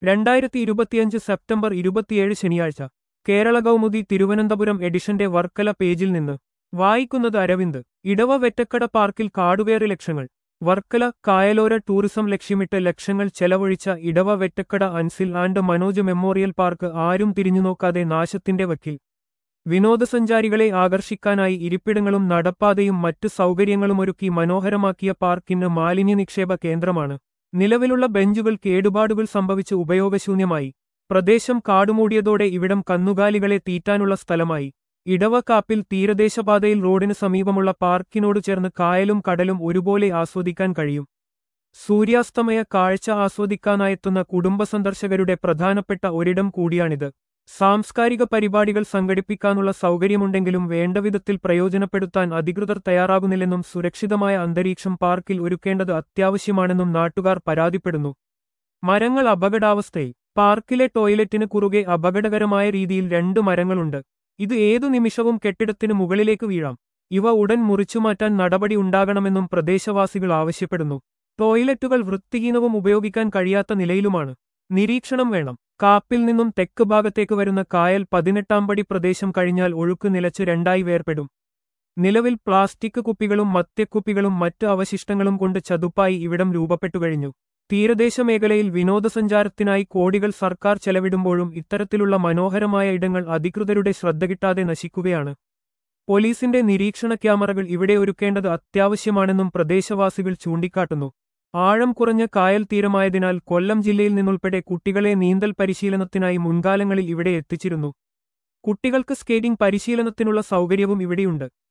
രണ്ടായിരത്തി ഇരുപത്തിയഞ്ച് സെപ്റ്റംബർ ഇരുപത്തിയേഴ് ശനിയാഴ്ച കേരള കൗമുദി തിരുവനന്തപുരം എഡിഷന്റെ വർക്കല പേജിൽ നിന്ന് വായിക്കുന്നത് അരവിന്ദ് ഇടവ വെറ്റക്കട പാർക്കിൽ കാടുകയറി ലക്ഷങ്ങൾ വർക്കല കായലോര ടൂറിസം ലക്ഷ്യമിട്ട് ലക്ഷങ്ങൾ ചെലവഴിച്ച Edava Vettakkada Ansil and Manoj memorial park ആരും തിരിഞ്ഞുനോക്കാതെ നാശത്തിന്റെ വക്കിൽ വിനോദസഞ്ചാരികളെ ആകർഷിക്കാനായി ഇരിപ്പിടങ്ങളും നടപ്പാതയും മറ്റു സൗകര്യങ്ങളുമൊരുക്കി മനോഹരമാക്കിയ പാർക്കിന് മാലിന്യ നിക്ഷേപ കേന്ദ്രമാണ് നിലവിലുള്ള ബെഞ്ചുകൾ കേടുപാടുകൾ സംഭവിച്ച് ഉപയോഗശൂന്യമായി പ്രദേശം കാടുമൂടിയതോടെ ഇവിടം കന്നുകാലികളെ തീറ്റാനുള്ള സ്ഥലമായി ഇടവക്കാപ്പിൽ തീരദേശപാതയിൽ റോഡിന് സമീപമുള്ള പാർക്കിനോട് ചേർന്ന് കായലും കടലും ഒരുപോലെ ആസ്വദിക്കാൻ കഴിയും സൂര്യാസ്തമയ കാഴ്ച ആസ്വദിക്കാനായെത്തുന്ന കുടുംബ സന്ദർശകരുടെ പ്രധാനപ്പെട്ട ഒരിടം കൂടിയാണിത് സാംസ്കാരിക പരിപാടികൾ സംഘടിപ്പിക്കാനുള്ള സൗകര്യമുണ്ടെങ്കിലും വേണ്ടവിധത്തിൽ പ്രയോജനപ്പെടുത്താൻ അധികൃതർ തയ്യാറാകുന്നില്ലെന്നും സുരക്ഷിതമായ അന്തരീക്ഷം പാർക്കിൽ ഒരുക്കേണ്ടത് അത്യാവശ്യമാണെന്നും നാട്ടുകാർ പരാതിപ്പെടുന്നു മരങ്ങൾ അപകടാവസ്ഥയിൽ പാർക്കിലെ ടോയ്ലറ്റിന് കുറുകെ അപകടകരമായ രീതിയിൽ രണ്ട് മരങ്ങളുണ്ട് ഇത് ഏതു നിമിഷവും കെട്ടിടത്തിന് മുകളിലേക്ക് വീഴാം ഇവ ഉടൻ മുറിച്ചുമാറ്റാൻ നടപടി ഉണ്ടാകണമെന്നും പ്രദേശവാസികൾ ആവശ്യപ്പെടുന്നു ടോയ്ലറ്റുകൾ വൃത്തിഹീനവും ഉപയോഗിക്കാൻ കഴിയാത്ത നിലയിലുമാണ് നിരീക്ഷണം വേണം കാപ്പിൽ നിന്നും തെക്ക് ഭാഗത്തേക്ക് വരുന്ന കായൽ പതിനെട്ടാം പടി പ്രദേശം കഴിഞ്ഞാൽ ഒഴുക്ക് നിലച്ച് രണ്ടായി വേർപെടും നിലവിൽ പ്ലാസ്റ്റിക് കുപ്പികളും മദ്യക്കുപ്പികളും മറ്റ് അവശിഷ്ടങ്ങളും കൊണ്ട് ചതുപ്പായി ഇവിടം രൂപപ്പെട്ടു കഴിഞ്ഞു തീരദേശ മേഖലയിൽ വിനോദസഞ്ചാരത്തിനായി കോടികൾ സർക്കാർ ചെലവിടുമ്പോഴും ഇത്തരത്തിലുള്ള മനോഹരമായ ഇടങ്ങൾ അധികൃതരുടെ ശ്രദ്ധ കിട്ടാതെ നശിക്കുകയാണ് പോലീസിന്റെ നിരീക്ഷണ ക്യാമറകൾ ഇവിടെ ഒരുക്കേണ്ടത് അത്യാവശ്യമാണെന്നും പ്രദേശവാസികൾ ചൂണ്ടിക്കാട്ടുന്നു ആഴം കുറഞ്ഞ കായൽ തീരമായതിനാൽ കൊല്ലം ജില്ലയിൽ നിന്നുൾപ്പെടെ കുട്ടികളെ നീന്തൽ പരിശീലനത്തിനായി മുൻകാലങ്ങളിൽ ഇവിടെ എത്തിച്ചിരുന്നു കുട്ടികൾക്ക് സ്കേറ്റിംഗ് പരിശീലനത്തിനുള്ള സൗകര്യവും ഇവിടെയുണ്ട്